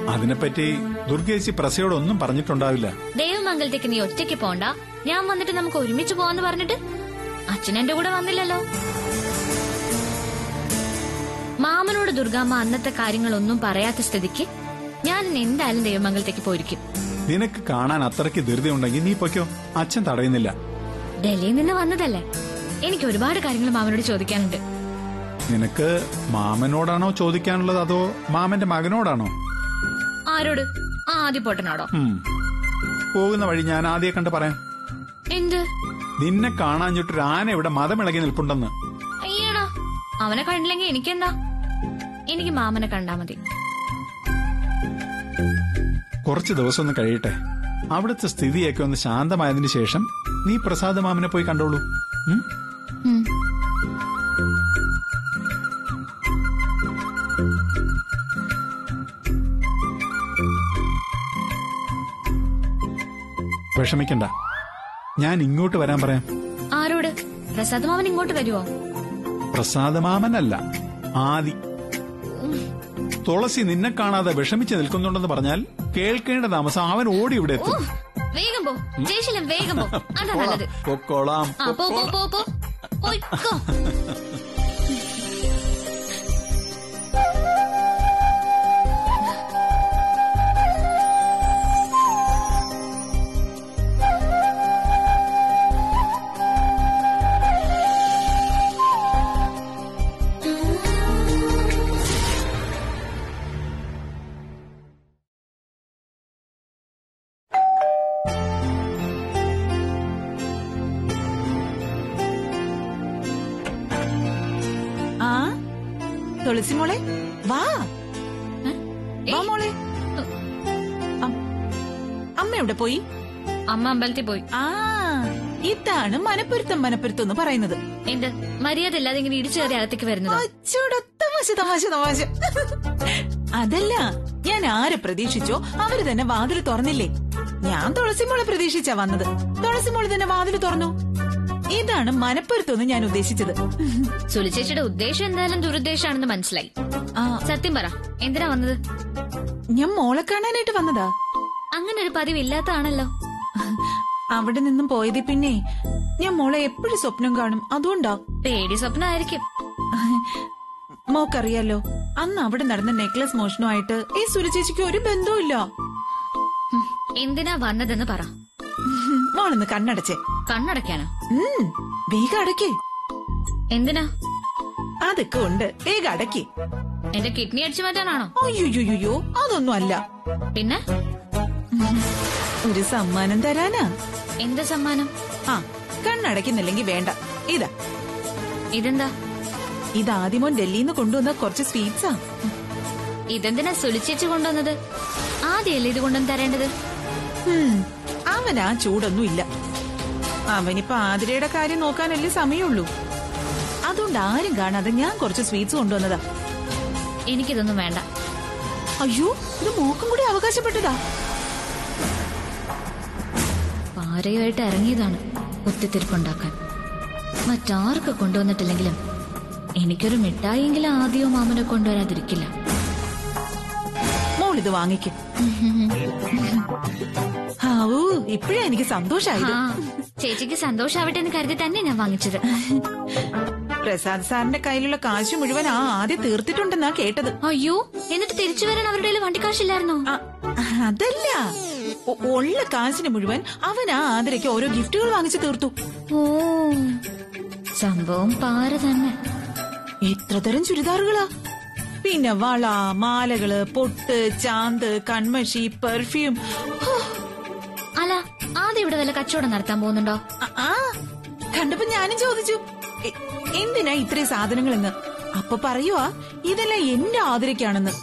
അതിനെപ്പറ്റി ദുർഗേച്ചി പ്രസയോട് ഒന്നും പറഞ്ഞിട്ടുണ്ടാവില്ല ദേവമംഗലത്തേക്ക് നീ ഒറ്റയ്ക്ക് പോണ്ട ഞാൻ വന്നിട്ട് നമുക്ക് ഒരുമിച്ച് പോവാന്ന് പറഞ്ഞിട്ട് അച്ഛൻ എന്റെ കൂടെ വന്നില്ലല്ലോ മാമനോട് ദുർഗാമ്മ അന്നത്തെ കാര്യങ്ങളൊന്നും പറയാത്ത സ്ഥിതിക്ക് ഞാൻ ഇന്ന് എന്തായാലും ദേവമംഗലത്തേക്ക് പോയിരിക്കും നിനക്ക് കാണാൻ അത്രയ്ക്ക് ധൃതി ഉണ്ടെങ്കിൽ നീ പൊയ്ക്കോ അച്ഛൻ തടയുന്നില്ല ഡൽഹിയിൽ നിന്ന് വന്നതല്ലേ എനിക്ക് ഒരുപാട് കാര്യങ്ങൾ മാമനോട് ചോദിക്കാനുണ്ട് നിനക്ക് മാമനോടാണോ ചോദിക്കാനുള്ളത് അതോ മാമന്റെ മകനോടാണോ ആരോട് ആ ആദ്യപോട്ടനോടോ ഉം. പോകുന്ന വഴി ഞാൻ ആദ്യം കണ്ട് പറയാം എന്ത് നിന്നെ കാണാഞ്ഞിട്ടൊരു ആന ഇവിടെ മതമിളകി നിൽപ്പുണ്ടെന്ന് അയ്യടാ അവനെ കണ്ടില്ലെങ്കിൽ എനിക്കെന്താ എനിക്ക് മാമനെ കണ്ടാ മതി കുറച്ച് ദിവസം ഒന്ന് കഴിയട്ടെ അവിടുത്തെ സ്ഥിതിയൊക്കെ ഒന്ന് ശാന്തമായതിനു ശേഷം നീ പ്രസാദ് മാമനെ പോയി കണ്ടോളൂ ഉം? ഉം. വിഷമിക്കണ്ട ഞാൻ ഇങ്ങോട്ട് വരാൻ പറയാം ആരോട് പ്രസാദ് മാമൻ ഇങ്ങോട്ട് വരുവോ പ്രസാദ മാമനല്ല ആദി തുളസി നിന്നെ കാണാതെ വിഷമിച്ച് നിൽക്കുന്നുണ്ടെന്ന് പറഞ്ഞാൽ കേൾക്കേണ്ട താമസം അവൻ ഓടി ഇവിടെ ഓ എത്തും വേഗം പോ ജയശീലം വേഗം പോ അതാ നല്ലത് പൊക്കോളാം ആ പോ പോ പോ പോ പോയിക്കോ ആ തുളസി മോളെ വാ വാ മോളെ അം- അമ്മ എവിടെ പോയി അമ്മ അമ്പലത്തിൽ പോയി ആ ഇതാണ് മനപ്പൊരുത്തം മനപ്പൊരുത്തം എന്ന് പറയുന്നത് എന്ത് മര്യാദ ഇല്ലാതെ ഇങ്ങനെ ഇടിച്ചു കയറി അകത്തേക്ക് വരുന്നതോ അച്ചോടാ, തമാശ തമാശ തമാശ അതല്ല ഞാൻ ആരെ പ്രതീക്ഷിച്ചോ അവര് തന്നെ വാതിൽ തുറന്നില്ലേ ഞാൻ തുളസി മോളെ പ്രതീക്ഷിച്ചാ വന്നത് തുളസി മോള് തന്നെ വാതിൽ തുറന്നു ഇതാണ് മനപ്പൊരുത്തം എന്ന് ഞാൻ ഉദ്ദേശിച്ചത് സുലിച്ചേച്ചിയുടെ ഉദ്ദേശം എന്തായാലും ദുരുദ്ദേശമാണെന്ന് മനസ്സിലായി ആ സത്യം പറ എന്തിനാ വന്നത് ഞാൻ മോളെ കാണാനായിട്ട് വന്നതാ അങ്ങനെ ഒരു പതിവ് ഇല്ലാത്തതാണല്ലോ അവിടെ നിന്നും പോയത് പിന്നെ ഞാൻ മോളെ എപ്പോഴും സ്വപ്നം കാണും അതുകൊണ്ടാ പേടി സ്വപ്നമായിരിക്കും മോക്കറിയാലോ അന്ന് അവിടെ നടന്ന നെക്ലസ് മോഷണമായിട്ട് ഈ സുരചേച്ചിക്ക് ഒരു ബന്ധവുമില്ല ഉം, എന്തിനാ വന്നതെന്ന് പറ മോളൊന്ന് കണ്ണടച്ചേ കണ്ണടയ്ക്കാനോ ഉം, വേഗം അടക്കേ എന്തിനാ അതൊക്കെ ഉണ്ട് വേഗം അടക്കേ എന്റെ കിഡ്നി അടിച്ചു മാറ്റാനാണോ അയ്യോയ്യോയ്യോ അതൊന്നും അല്ല പിന്നെ ഒരു സമ്മാനം തരാനാ എന്ത് സമ്മാനം ആ കണ്ണടയ്ക്കുന്നില്ലെങ്കി വേണ്ട ഇതാ ഇതെന്താ ഇതാദ്യമോൻ ഡൽഹിന്ന് കൊണ്ടുവന്ന കുറച്ച് സ്വീറ്റ്സാ ഇതെന്തിനാ സുലിച്ചേച്ചി കൊണ്ടുവന്നത് ആദ്യമല്ലേ ഇത് കൊണ്ടുവന്ന് തരേണ്ടത് ഉം, അവനാ ചൂടൊന്നും ഇല്ല അവനിപ്പോ ആതിരയുടെ കാര്യം നോക്കാനല്ലേ സമയമുള്ളൂ അതുകൊണ്ട് ആരും കാണാതെ ഞാൻ കുറച്ച് സ്വീറ്റ്സ് കൊണ്ടുവന്നതാ എനിക്കിതൊന്നും വേണ്ട അയ്യോ ഇത് മോക്കും കൂടി അവകാശപ്പെട്ടതാ പാരയുമായിട്ട് ഇറങ്ങിയതാണ് കുത്തിത്തിരിപ്പുണ്ടാക്കാൻ മറ്റാർക്ക് കൊണ്ടുവന്നിട്ടില്ലെങ്കിലും എനിക്കൊരു മിഠായിയെങ്കിലും ആദ്യമോ മാമനെ കൊണ്ടുവരാതിരിക്കില്ല മോൾ ഇത് വാങ്ങിക്കും ആവൂ ഇപ്പഴാ എനിക്ക് സന്തോഷായത് ആ ചേച്ചിക്ക് സന്തോഷാവട്ടെ എന്ന് കരുതി തന്നെ ഞാൻ വാങ്ങിച്ചത് പ്രസാദ് സാറിന്റെ കയ്യിലുള്ള കാശ് മുഴുവൻ ആ ആദ്യം തീർത്തിട്ടുണ്ടെന്നാ കേട്ടത് അയ്യോ എന്നിട്ട് തിരിച്ചു വരാൻ അവരുടെ കയ്യിൽ വണ്ടിക്കാശില്ലായിരുന്നോ ആ, അതല്ല ഒ- ഉള്ള കാശിന് മുഴുവൻ അവൻ ആ ആതിരയ്ക്ക് ഓരോ ഗിഫ്റ്റുകൾ വാങ്ങിച്ചു തീർത്തു ഓ സംഭവം പാര തന്നെ എത്ര തരം ചുരിദാറുകളാ പിന്നെ വള മാലകള് പൊട്ട് ചാന്ത് കൺമഷി പെർഫ്യൂം ഹോ, അല്ല ആദ്യം ഇവിടെ വല്ല കച്ചവടം നടത്താൻ പോകുന്നുണ്ടോ ആ, ആ കണ്ടപ്പോ ഞാനും ചോദിച്ചു എ- എന്തിനാ ഇത്രയും സാധനങ്ങളെന്ന് അപ്പൊ പറയുവാ ഇതെല്ലാം എന്റെ ആതിരയ്ക്കാണെന്ന്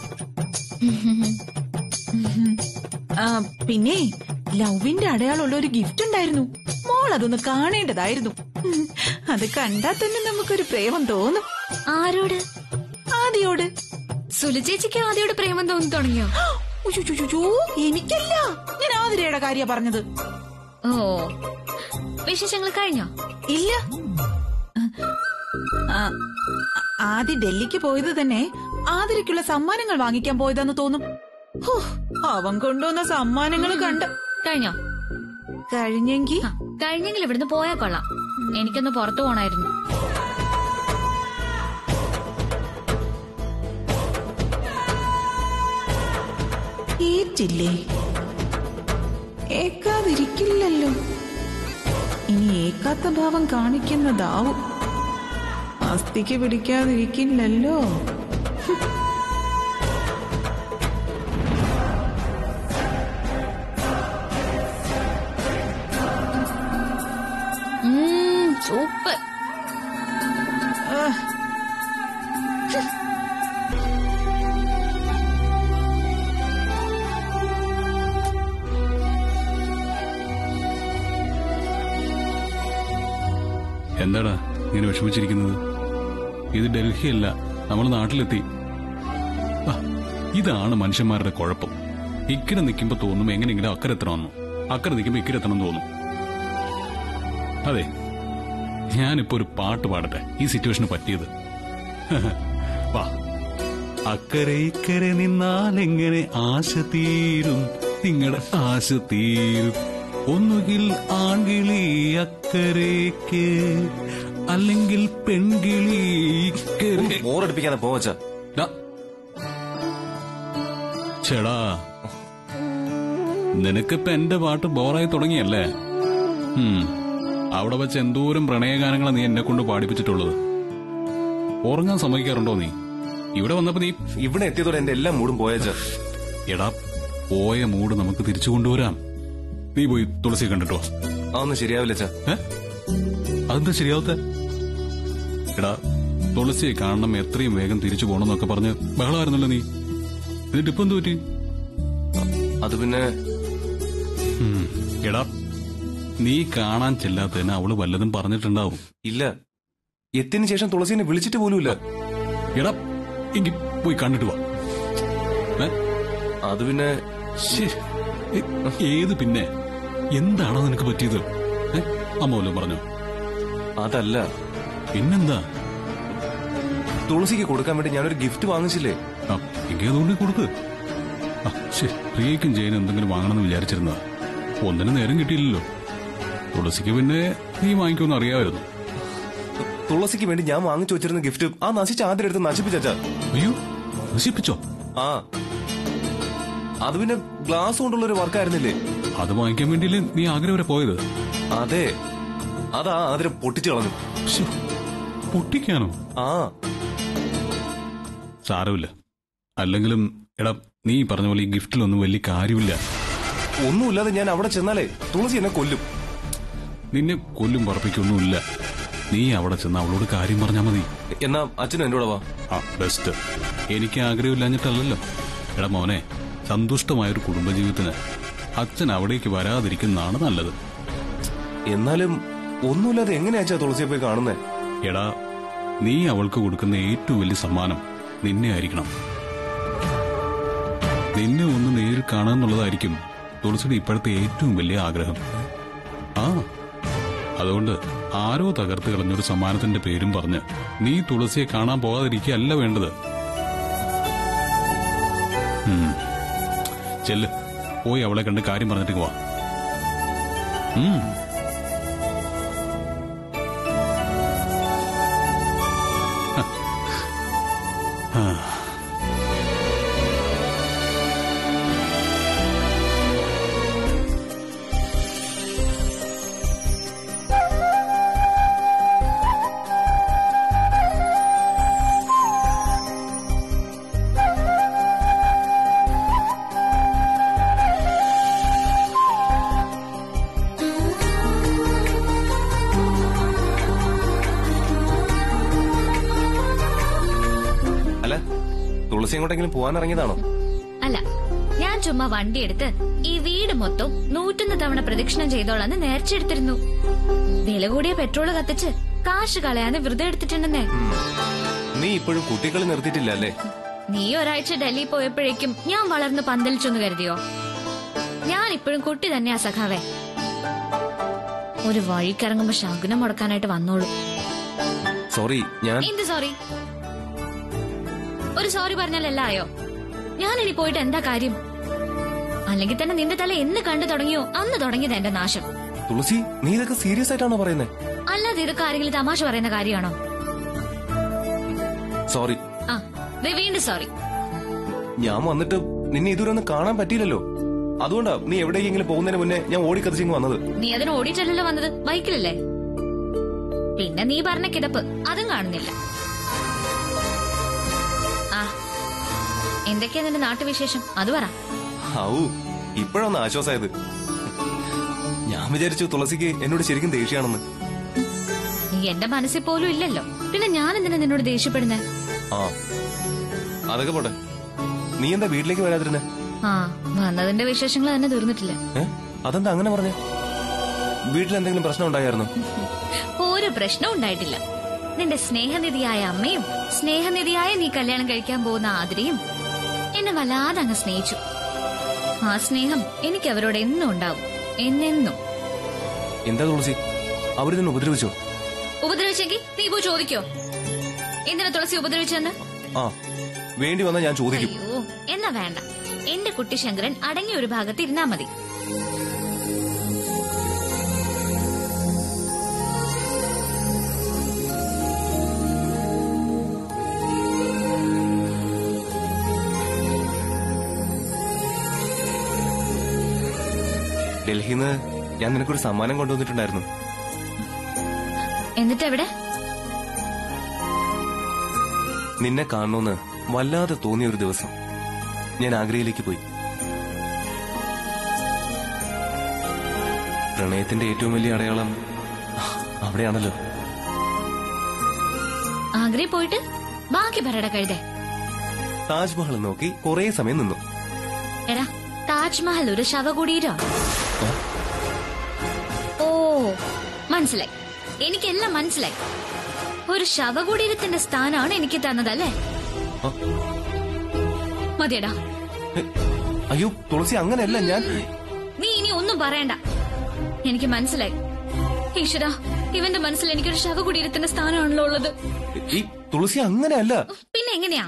ആ, പിന്നെ ലവിന്റെ അടയാളമുള്ള ഒരു ഗിഫ്റ്റ് ഉണ്ടായിരുന്നു മോൾ അതൊന്ന് കാണേണ്ടതായിരുന്നു ഉം, അത് കണ്ടാൽ തന്നെ നമുക്കൊരു പ്രേമം തോന്നും ആരോട് ആദിയോട് സുലു ചേച്ചിക്ക് ആദ്യയോട് പ്രേമം തോന്നി തുടങ്ങിയോ ഉയ്യുയ്യുയ്യോ, എനിക്കല്ല ഞാൻ ആതിരയുടെ കാര്യ പറഞ്ഞത് ഓ വിശേഷങ്ങൾ കഴിഞ്ഞോ ഇല്ല ആ, ആദ്യം ഡൽഹിക്ക് പോയത് തന്നെ ആതിരയ്ക്കുള്ള സമ്മാനങ്ങൾ വാങ്ങിക്കാൻ പോയതെന്ന് തോന്നും ഹോ, അവൻ കൊണ്ടുവന്ന സമ്മാനങ്ങൾ കണ്ട് കഴിഞ്ഞോ കഴിഞ്ഞെങ്കി ആ, കഴിഞ്ഞെങ്കിൽ ഇവിടുന്ന് പോയാ കൊള്ളാം എനിക്കൊന്ന് പുറത്തു പോണായിരുന്നു ഏറ്റില്ലേ ഏക്കാതിരിക്കില്ലല്ലോ ഇനി ഏക്കാത്ത ഭാവം കാണിക്കുന്നതാവും അസ്ഥിക്ക് പിടിക്കാതിരിക്കില്ലല്ലോ ഉം, സൂപ്പർ ആ, എന്താടാ ഇങ്ങനെ വിഷമിച്ചിരിക്കുന്നത് ഇത് ഡൽഹിയല്ല നമ്മൾ നാട്ടിലെത്തി ആ, ഇതാണ് മനുഷ്യന്മാരുടെ കുഴപ്പം ഇക്കരെ നിൽക്കുമ്പോ തോന്നും എങ്ങനെയെങ്കിലും അക്കരെ എത്തണമെന്ന് അക്കരെ നിൽക്കുമ്പോ ഇക്കരെ എത്തണം തോന്നും അതെ ഞാനിപ്പോ ഒരു പാട്ട് പാടട്ടെ ഈ സിറ്റുവേഷന് പറ്റിയത് വാ അക്കരെ ഇക്കരെ നിന്നാൽ എങ്ങനെ ആശ തീരും നിങ്ങളുടെ ആശ തീരും ഒന്നുകിൽ ആൺകിളി അക്കരയ്ക്ക് അല്ലെങ്കിൽ പെൺകിളി ഇക്കരെ ബോറടിപ്പിക്കാതെ പോവച്ച ഡാ. ചേടാ നിനക്കിപ്പോ എന്റെ പാട്ട് ബോറായി തുടങ്ങിയല്ലേ ഉം. അവിടെ വെച്ച് എന്തോരം പ്രണയഗാനങ്ങളാ നീ എന്നെ കൊണ്ട് പാടിപ്പിച്ചിട്ടുള്ളത് ഉറങ്ങാൻ സമ്മതിക്കാറുണ്ടോ നീ ഇവിടെ വന്നപ്പോ നീ ഇവിടെ എത്തിയതോടെ എന്റെ എല്ലാ മൂടും പോയച്ച എടാ പോയ മൂഡ് നമുക്ക് തിരിച്ചു കൊണ്ടുവരാം നീ പോയി തുളസി കണ്ടിട്ടോ അതൊന്നും ശരിയാവില്ല അച്ഛാ ഏ അതെന്താ ശരിയാവത്തെ എടാ തുളസിയെ കാണണം എത്രയും വേഗം തിരിച്ചു പോകണമെന്നൊക്കെ പറഞ്ഞ് ബഹളമായിരുന്നല്ലോ നീ എന്നിട്ട് ഇപ്പൊ എന്ത് പറ്റി അത് പിന്നെ ഉം. എടാ നീ കാണാൻ ചെല്ലാത്തതിന് അവള് വല്ലതും പറഞ്ഞിട്ടുണ്ടാവും ഇല്ല എത്തിയതിനു ശേഷം തുളസിനെ വിളിച്ചിട്ട് പോലുമില്ല എടാ എങ്കി പോയി കണ്ടിട്ട് വാ ഏ? അത് പിന്നെ ശ്ശേ. ഏ- ഏത് പിന്നെ എന്താണോ നിനക്ക് പറ്റിയത് ഏ? അമ്മ വല്ലതും പറഞ്ഞോ അതല്ല പിന്നെന്താ തുളസിക്ക് കൊടുക്കാൻ വേണ്ടി ഞാനൊരു ഗിഫ്റ്റ് വാങ്ങിച്ചില്ലേ ആ എങ്കിൽ അതുകൊണ്ട് കൊടുക്ക് ആ ശരി പ്രിയക്കും ജയനും എന്തെങ്കിലും വാങ്ങണമെന്ന് വിചാരിച്ചിരുന്നതാ ഒന്നിനും നേരം കിട്ടിയില്ലല്ലോ തുളസിക്ക് പിന്നെ നീ വാങ്ങിക്കുമെന്ന് അറിയാമായിരുന്നു തുളസിക്ക് വേണ്ടി ഞാൻ വാങ്ങിച്ചു വെച്ചിരുന്ന ഗിഫ്റ്റ് ആ നശിച്ച ആദ്യം എടുത്ത് നശിപ്പിച്ചാ അയ്യോ നശിപ്പിച്ചോ ആ അത് പിന്നെ ഗ്ലാസ് കൊണ്ടുള്ള ഒരു വർക്കായിരുന്നില്ലേ അത് വാങ്ങിക്കാൻ വേണ്ടിയല്ലേ നീ ആഗ്രഹം വരെ പോയത് അതെ അതാ ആദ്യം പൊട്ടിച്ചു കളഞ്ഞു ശ്ശോ, പൊട്ടിക്കാനോ ആ സാരമില്ല അല്ലെങ്കിലും എടാ നീ പറഞ്ഞ പോലെ ഈ ഗിഫ്റ്റിലൊന്നും വലിയ കാര്യമില്ല ഒന്നുമില്ലാതെ ഞാൻ അവിടെ ചെന്നാലേ തുളസി എന്നെ കൊല്ലും നിന്നെ കൊല്ലും പറപ്പിക്കൊന്നുമില്ല നീ അവിടെ ചെന്ന് അവളോട് കാര്യം പറഞ്ഞാൽ മതി എന്നാ അച്ഛനും എന്നോട് വാ ആ ബെസ്റ്റ് എനിക്ക് ആഗ്രഹമില്ലാഞ്ഞിട്ടല്ലല്ലോ എടാ മോനെ സന്തുഷ്ടമായൊരു കുടുംബജീവിതത്തിന് അച്ഛൻ അവിടേക്ക് വരാതിരിക്കുന്നതാണ് നല്ലത് എന്നാലും ഒന്നുമില്ലാതെ എങ്ങനെയാ അച്ഛാ തുളസിയെ പോയി കാണുന്നേ എടാ നീ അവൾക്ക് കൊടുക്കുന്ന ഏറ്റവും വലിയ സമ്മാനം നിന്നെ ആയിരിക്കണം നിന്നെ ഒന്ന് നേരിൽ കാണുക എന്നുള്ളതായിരിക്കും തുളസിയുടെ ഇപ്പോഴത്തെ ഏറ്റവും വലിയ ആഗ്രഹം ആ അതുകൊണ്ട് ആരോ തകർത്ത് കളഞ്ഞൊരു സമ്മാനത്തിന്റെ പേരും പറഞ്ഞ് നീ തുളസിയെ കാണാൻ പോകാതിരിക്കുകയല്ല വേണ്ടത് ഉം. ചെല്ല് പോയി അവളെ കണ്ട് കാര്യം പറഞ്ഞിട്ട് പോവാ ഉം അല്ല തുളസി എങ്ങോട്ടെങ്കിലും പോകാൻ ഇറങ്ങിയതാണോ അല്ല ഞാൻ ചുമ്മാ വണ്ടി എടുത്ത് ഈ വീട് മൊത്തം നൂറ്റൊന്ന് തവണ പ്രദക്ഷിണം ചെയ്തോളാന്ന് നേർച്ചെടുത്തിരുന്നു വില കൂടിയ പെട്രോള് കത്തിച്ച് കാശ് കളയാന്ന് വെറുതെ എടുത്തിട്ടുണ്ടെന്നേ നീ ഇപ്പോഴും കുട്ടികളെ നിർത്തിയിട്ടില്ല അല്ലേ നീ ഒരാഴ്ച ഡൽഹി പോയപ്പോഴേക്കും ഞാൻ വളർന്ന് പന്തലിച്ചെന്ന് കരുതിയോ ഞാൻ ഇപ്പോഴും കുട്ടി തന്നെയാ സഖാവേ ഒരു വഴിക്കിറങ്ങുമ്പോ ശകുനം മുടക്കാനായിട്ട് വന്നോളൂ സോറി ഞാൻ എന്ത് സോറി ഒരു സോറി പറഞ്ഞാൽ എല്ലാം ആയോ ഞാൻ ഇനി പോയിട്ട് എന്താ കാര്യം അല്ലെങ്കിൽ തന്നെ നിന്റെ തല എന്ന് കണ്ടു തുടങ്ങിയോ അന്ന് തുടങ്ങിയത് എന്റെ നാശം തുളസി നീ ഇതൊക്കെ സീരിയസ് ആയിട്ടാണോ പറയുന്നത് അല്ലാതെ ഇതൊക്കെ ആരെങ്കിലും തമാശ പറയുന്ന കാര്യമാണോ സോറി ആ ദേ വീണ്ടും സോറി ഞാൻ വന്നിട്ട് നിന്നെ ഇതുവരെ ഒന്നും കാണാൻ പറ്റിയില്ലല്ലോ അതുകൊണ്ടാ നീ എവിടേക്കെങ്കിലും പോകുന്നതിന് മുന്നേ ഞാൻ ഓടിക്കത്തിച്ചിങ് വന്നത് നീ അതിന് ഓടിയിട്ടല്ലല്ലോ വന്നത് ബൈക്കിലല്ലേ പിന്നെ നീ പറഞ്ഞ കിടപ്പ് അതും കാണുന്നില്ല ആ എന്തൊക്കെയാ നിന്റെ നാട്ടുവിശേഷം അത് പറ ഔ ഇപ്പോഴൊന്ന് ആശ്വാസമായത് ഞാൻ വിചാരിച്ചു തുളസിക്ക് എന്നോട് ശരിക്കും ദേഷ്യാണെന്ന് നീ എന്റെ മനസ്സിൽ പോലും ഇല്ലല്ലോ പിന്നെ ഞാൻ എന്തിനാ നിന്നോട് ദേഷ്യപ്പെടുന്നേ ആ അതൊക്കെ പോട്ടെ നീ എന്താ വീട്ടിലേക്ക് വരാതിരുന്നെ ആ വന്നതിന്റെ വിശേഷങ്ങൾ തന്നെ തീർന്നിട്ടില്ല ഏ അതെന്താ അങ്ങനെ പറഞ്ഞേ വീട്ടിൽ എന്തെങ്കിലും പ്രശ്നം ഉണ്ടായിരുന്നു ഒരു പ്രശ്നവും ഉണ്ടായിട്ടില്ല നിന്റെ സ്നേഹനിധിയായ അമ്മയും സ്നേഹനിധിയായ നീ കല്യാണം കഴിക്കാൻ പോകുന്ന ആതിരയും എന്നെ വല്ലാതെ അങ്ങ് സ്നേഹിച്ചു ആ സ്നേഹം എനിക്ക് അവരോട് എന്നും ഉണ്ടാവും എന്നെന്നും എന്താ തുളസി അവര് നിന്നെ ഉപദ്രവിച്ചോ ഉപദ്രവിച്ചെങ്കിൽ നീ പോയി ചോദിക്കോ എന്തിനാ തുളസി ഉപദ്രവിച്ചെന്ന് ആ വേണ്ടി വന്നാൽ ഞാൻ ചോദിക്കും അയ്യോ എന്നാ വേണ്ട എന്റെ കുട്ടി ശങ്കരൻ അടങ്ങിയ ഒരു ഭാഗത്ത് ഇരുന്നാ മതി ഡൽഹിന്ന് ഞാൻ നിനക്കൊരു സമ്മാനം കൊണ്ടുവന്നിട്ടുണ്ടായിരുന്നു എന്നിട്ട് എവിടെ നിന്നെ കാണണമെന്ന് വല്ലാതെ തോന്നിയ ഒരു ദിവസം ഞാൻ ആഗ്രയിലേക്ക് പോയി പ്രണയത്തിന്റെ ഏറ്റവും വലിയ അടയാളം അവിടെയാണല്ലോ ആഗ്രഹി പോയിട്ട് ബാക്കി പറയട കഴുതേ താജ്മഹൽ നോക്കി കുറേ സമയം നിന്നു എടാ താജ്മഹൽ ഒരു ശവകുടീരോ ഓ മനസ്സിലായി എനിക്കെല്ലാം മനസ്സിലായി ഒരു ശവകുടീരത്തിന്റെ സ്ഥാനമാണ് എനിക്ക് തന്നതല്ലേ ആ, മതിയടാ എ, അയ്യോ തുളസി അങ്ങനെയല്ല ഞാൻ നീ ഇനി ഒന്നും പറയണ്ട എനിക്ക് മനസ്സിലായി ഈശ്വര ഇവന്റെ മനസ്സിൽ എനിക്കൊരു ശവകുടീരത്തിന്റെ സ്ഥാനമാണല്ലോ ഉള്ളത് ഈ തുളസി അങ്ങനെയല്ല പിന്നെ എങ്ങനെയാ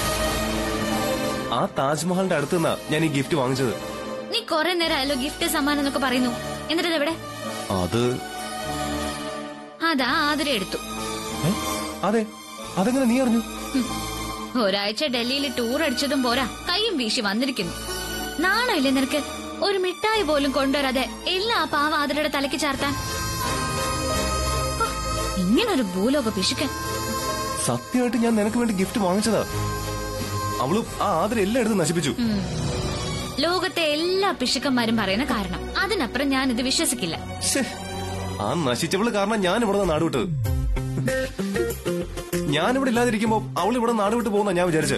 ആ താജ്മഹലിന്റെ അടുത്ത് നിന്നാ ഞാൻ ഈ ഗിഫ്റ്റ് വാങ്ങിച്ചത് നീ കുറെ നേരം ആയാലോ ഗിഫ്റ്റ് സമ്മാനം എന്നൊക്കെ പറയുന്നു എന്നിട്ട് എവിടെ അത് അതാ ആതിര എടുത്തു ഏ? അതെ അതെങ്ങനെ നീ അറിഞ്ഞു ഹും. ഒരാഴ്ച ഡൽഹിയിൽ ടൂർ അടിച്ചതും പോരാ കൈയും വീശി വന്നിരിക്കുന്നു നാണമില്ലേ നിനക്ക് ഒരു മിഠായി പോലും കൊണ്ടുവരാതെ എല്ലാം ആ പാവ ആതിരയുടെ തലയ്ക്ക് ചാർത്താൻ ഹോ, ഇങ്ങനൊരു ഭൂലോക പിശുക്കൻ സത്യമായിട്ട് ഞാൻ നിനക്ക് വേണ്ടി ഗിഫ്റ്റ് വാങ്ങിച്ചതാ അവള് ആ ആദര എല്ലാം എടുത്ത് നശിപ്പിച്ചു ഉം. ലോകത്തെ എല്ലാ പിശുക്കന്മാരും പറയുന്ന കാരണം അതിനപ്പുറം ഞാൻ ഇത് വിശ്വസിക്കില്ല ശ്ശേ, ആ നശിച്ചവള് കാരണം ഞാൻ ഇവിടെ നാടുവിട്ടത് ഞാൻ ഇവിടെ ഇല്ലാതിരിക്കുമ്പോ അവൾ ഇവിടെ നാടുവിട്ട് പോകുന്ന ഞാൻ വിചാരിച്ച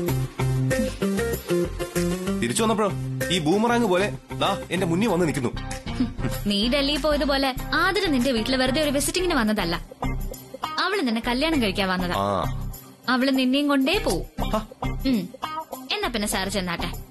തിരിച്ചു വന്നപ്പോഴോ ഈ ബൂമറാങ് പോലെ ദാ എന്റെ മുന്നിൽ വന്ന് നിൽക്കുന്നു നീ ഡൽഹി പോയതുപോലെ ആതിര നിന്റെ വീട്ടിൽ വെറുതെ ഒരു വിസിറ്റിങ്ങിന് വന്നതല്ല അവള് നിന്നെ കല്യാണം കഴിക്കാൻ വന്നതാ ആ അവള് നിന്നെയും കൊണ്ടേ പോവും ഹ, ഉം. എന്നാ പിന്നെ സാറ് ചെന്നാട്ടെ